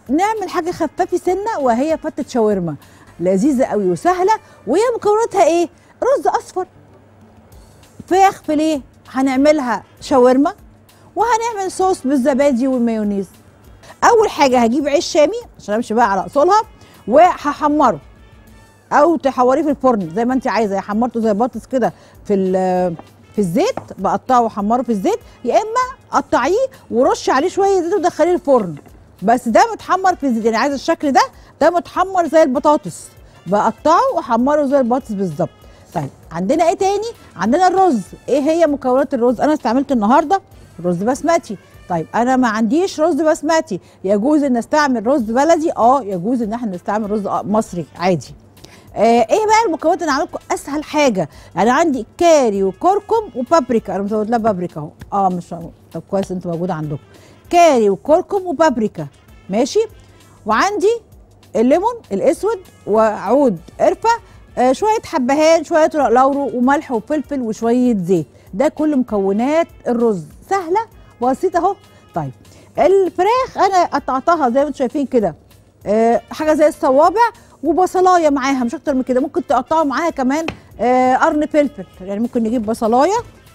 نعمل حاجه خفافه سنه وهي فتة شاورما لذيذه قوي وسهله وهي مكوناتها ايه رز اصفر فراخ فيليه هنعملها شاورما وهنعمل صوص بالزبادي والمايونيز اول حاجه هجيب عيش شامي عشان امشي بقى على اصولها وهحمره او تحوريه في الفرن زي ما انت عايزه يا حمرته زي بطاطس كده في ال- في الزيت بقطعه واحمره في الزيت يا اما قطعيه ورش عليه شويه زيت ودخليه الفرن بس ده متحمر في الزيت يعني عايزه الشكل ده ده متحمر زي البطاطس بقطعه واحمره زي البطاطس بالظبط طيب عندنا ايه تاني عندنا الرز ايه هي مكونات الرز انا استعملت النهارده رز بسمتي طيب انا ما عنديش رز بسمتي يجوز ان استعمل رز بلدي اه يجوز ان احنا نستعمل رز آه مصري عادي آه ايه بقى المكونات اللي عاملكم اسهل حاجه يعني عندي كاري وكركم وبابريكا انا مزود لها بابريكا اهو اه مش طب كويس انتوا موجوده عندكم كاري وكركم وبابريكا ماشي وعندي الليمون الاسود وعود قرفه آه شويه حبهان شويه لورو وملح وفلفل وشويه زيت ده كل مكونات الرز سهله بسيطه اهو طيب الفراخ انا قطعتها زي ما انتم شايفين كده آه حاجه زي الصوابع وبصلايه معاها مش اكتر من كده ممكن تقطعوا معاها كمان آه قرن فلفل يعني ممكن نجيب بصلايه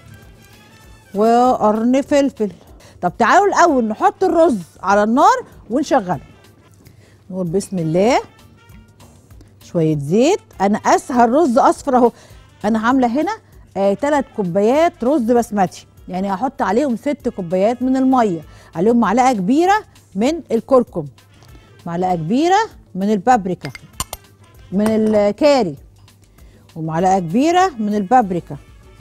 وقرن فلفل طب تعالوا الاول نحط الرز على النار ونشغله نقول بسم الله شويه زيت انا اسهل رز اصفر اهو انا عامله هنا ثلاث آه كوبايات رز بسمتي يعني هحط عليهم ست كوبايات من الميه عليهم معلقه كبيره من الكركم معلقه كبيره من البابريكا من الكاري ومعلقه كبيره من البابريكا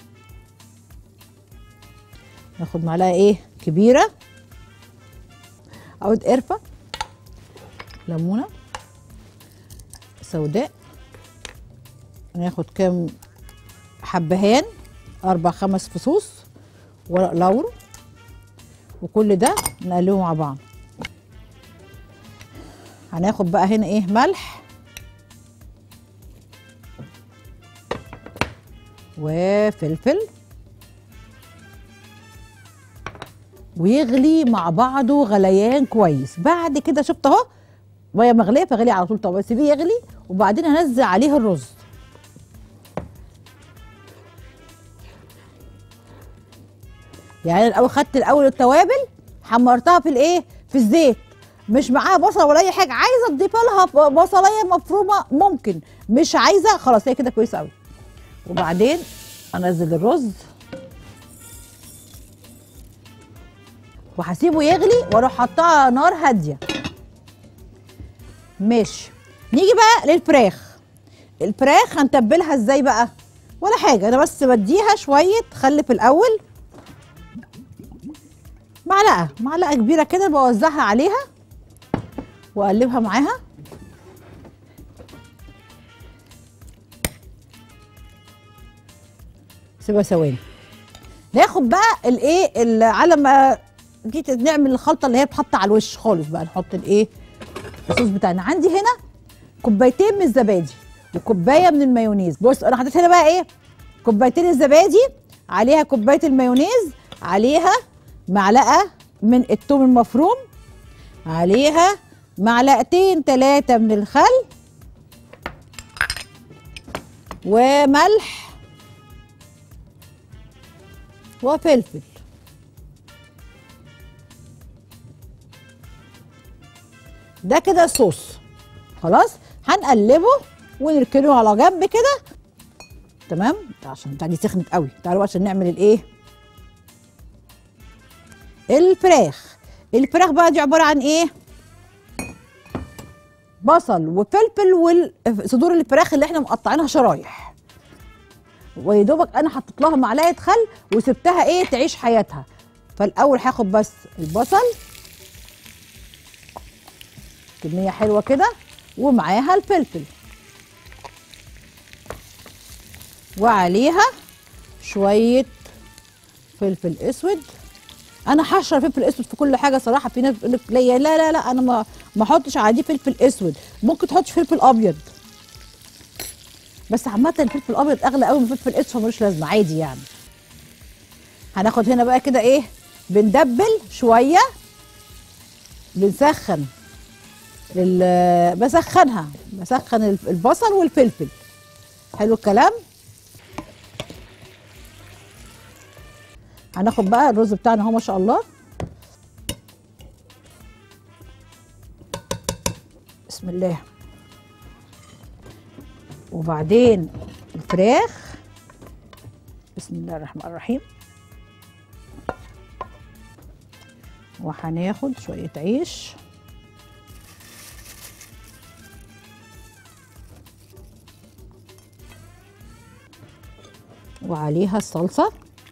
ناخد معلقه ايه كبيره عود قرفه ليمونه سوداء ناخد كام حبهان اربع خمس فصوص ورق لورو وكل ده نقلبه مع بعض هناخد بقى هنا ايه ملح وفلفل ويغلي مع بعضه غليان كويس بعد كده شفت اهو ميه مغليه فغلي على طول طبعا سيبيه يغلي وبعدين هنزل عليه الرز يعني الاول خدت الاول التوابل حمرتها في الايه في الزيت مش معاها بصل ولا اي حاجه عايزه تضيف لها بصلايه مفرومه ممكن مش عايزه خلاص هي كده كويسه قوي وبعدين انزل الرز وهسيبه يغلي واروح حاطاه على نار هاديه ماشي نيجي بقى للفراخ الفراخ هنتبلها ازاي بقى ولا حاجه انا بس بديها شويه خل في الاول معلقه معلقه كبيره كده بوزعها عليها واقلبها معاها سيبها ثواني ناخد بقى الايه على ما جيت نعمل الخلطه اللي هي بتحط على الوش خالص بقى نحط الايه الصوص بتاعنا عندي هنا كوبايتين من الزبادي وكوبايه من المايونيز بص انا حطيت هنا بقى ايه كوبايتين الزبادي عليها كوبايه المايونيز عليها معلقه من الثوم المفروم عليها معلقتين ثلاثة من الخل وملح وفلفل ده كده الصوص خلاص هنقلبه ونركنه على جنب كده تمام عشان بتاع دي سخنت قوي تعالوا عشان نعمل الايه الفراخ الفراخ بقى دي عباره عن ايه بصل وفلفل وصدور الفراخ اللي احنا مقطعينها شرايح ويدوبك انا حطيت لها معلقه خل وسبتها ايه تعيش حياتها فالاول هاخد بس البصل كميه حلوه كده ومعاها الفلفل وعليها شويه فلفل اسود انا حشر فلفل اسود في كل حاجه صراحه في ناس بتقول لك لا لا لا انا ما ما احطش على دي فلفل اسود ممكن تحطش فلفل ابيض بس عامه الفلفل الابيض اغلى قوي من الفلفل الاسود ملوش لازمه عادي يعني هناخد هنا بقى كده ايه بندبل شويه بنسخن ال- بسخنها بسخن الف- البصل والفلفل حلو الكلام هناخد بقى الرز بتاعنا اهو ما شاء الله بسم الله وبعدين الفراخ بسم الله الرحمن الرحيم وهناخد شوية عيش وعليها الصلصة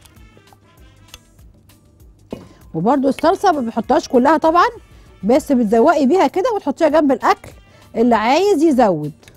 وبرده الصلصة ما بنحطهاش كلها طبعا بس بتزوقي بيها كده وتحطيها جنب الأكل اللي عايز يزود